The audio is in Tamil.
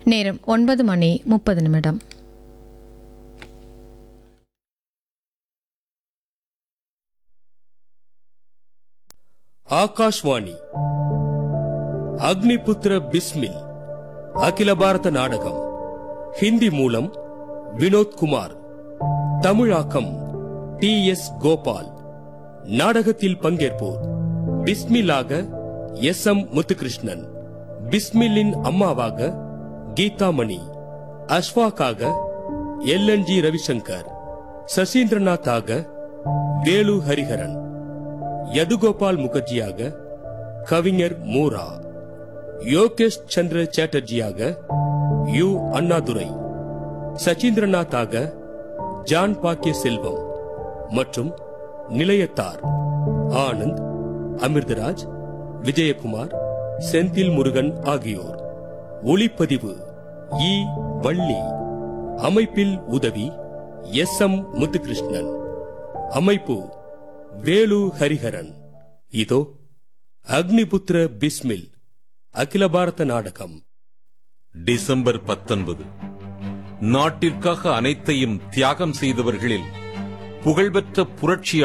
நேரம் ஒன்பது மணி முப்பது நிமிடம் ஆகாஷ்வாணி அக்னிபுத்திர பிஸ்மில் அகில பாரத நாடகம் ஹிந்தி மூலம் வினோத் குமார் தமிழாக்கம் டி எஸ் கோபால் நாடகத்தில் பங்கேற்போர் பிஸ்மிலாக எஸ் எம் முத்துகிருஷ்ணன் பிஸ்மில்லின் அம்மாவாக கீதாமணி அஷ்வாக்காக எல் என் ஜி ரவிசங்கர் சசீந்திரநாத்தாக வேலு ஹரிஹரன் யதுகோபால் முகர்ஜியாக கவிஞர் மூரா யோகேஷ் சந்திர சாட்டர்ஜியாக யு அண்ணாதுரை சச்சீந்திரநாத்தாக ஜான் பாக்கிய செல்வம் மற்றும் நிலையத்தார் ஆனந்த் அமிர்தராஜ் விஜயகுமார் செந்தில் முருகன் ஆகியோர் ஒளிப்பதிவு இ வள்ளி அமைப்பில் உதவி எஸ் எம் முத்துகிருஷ்ணன் அமைப்பு வேலு ஹரிஹரன் இதோ அக்னிபுத்திர பிஸ்மில் அகில பாரத நாடகம் டிசம்பர் பத்தொன்பது நாட்டிற்காக அனைத்தையும் தியாகம் செய்தவர்களில் புகழ்பெற்ற புரட்சி